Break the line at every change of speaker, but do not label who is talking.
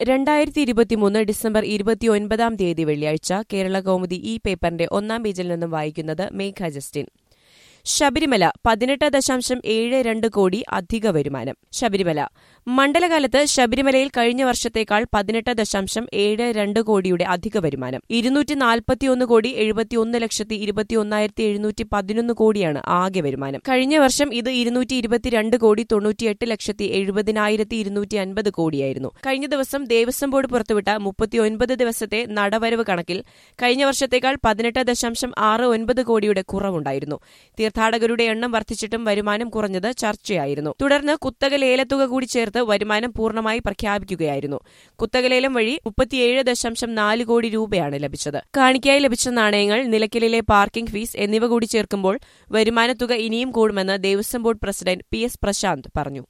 രണ്ടായിരത്തി ഇരുപത്തിമൂന്ന് ഡിസംബർ ഇരുപത്തിയൊൻപതാം തീയതി വെള്ളിയാഴ്ച കേരള കൗമുദി ഈ പേപ്പറിന്റെ ഒന്നാം പേജിൽ നിന്നും വായിക്കുന്നത് മേഘ ജസ്റ്റിൻ ശബരിമല പതിനെട്ട് ദശാംശം ഏഴ് രണ്ട് കോടി അധിക വരുമാനം ശബരിമല മണ്ഡലകാലത്ത് ശബരിമലയിൽ കഴിഞ്ഞ വർഷത്തേക്കാൾ പതിനെട്ട് ദശാംശം ഏഴ് രണ്ട് കോടിയുടെ അധിക വരുമാനം ഇരുന്നൂറ്റി നാൽപ്പത്തിയൊന്ന് കോടി എഴുപത്തിയൊന്ന് ലക്ഷത്തി ഇരുപത്തിയൊന്നായിരത്തി എഴുന്നൂറ്റി പതിനൊന്ന് കോടിയാണ് ആകെ വരുമാനം കഴിഞ്ഞ വർഷം ഇത് ഇരുന്നൂറ്റി ഇരുപത്തിരണ്ട് കോടി തൊണ്ണൂറ്റിയെട്ട് ലക്ഷത്തി എഴുപതിനായിരത്തി ഇരുന്നൂറ്റി അൻപത് കോടിയായിരുന്നു കഴിഞ്ഞ ദിവസം ദേവസ്വം ബോർഡ് പുറത്തുവിട്ട മുപ്പത്തിയൊൻപത് ദിവസത്തെ നടവരവ് കണക്കിൽ കഴിഞ്ഞ വർഷത്തേക്കാൾ പതിനെട്ട് ദശാംശം ആറ് ഒൻപത് കോടിയുടെ കുറവുണ്ടായിരുന്നു തീർത്ഥാടകരുടെ എണ്ണം വർദ്ധിച്ചിട്ടും വരുമാനം കുറഞ്ഞത് ചർച്ചയായിരുന്നു തുടർന്ന് കുത്തക ലേലത്തുക കൂടി ചേർത്ത് വരുമാനം പൂർണ്ണമായി പ്രഖ്യാപിക്കുകയായിരുന്നു കുത്തക ലേലം വഴി മുപ്പത്തിയേഴ് ദശാംശം നാല് കോടി രൂപയാണ് ലഭിച്ചത് കാണിക്കായി ലഭിച്ച നാണയങ്ങൾ നിലയ്ക്കലിലെ പാർക്കിംഗ് ഫീസ് എന്നിവ കൂടി ചേർക്കുമ്പോൾ വരുമാനത്തുക ഇനിയും കൂടുമെന്ന് Devaswom board president P S Prasanth പറഞ്ഞു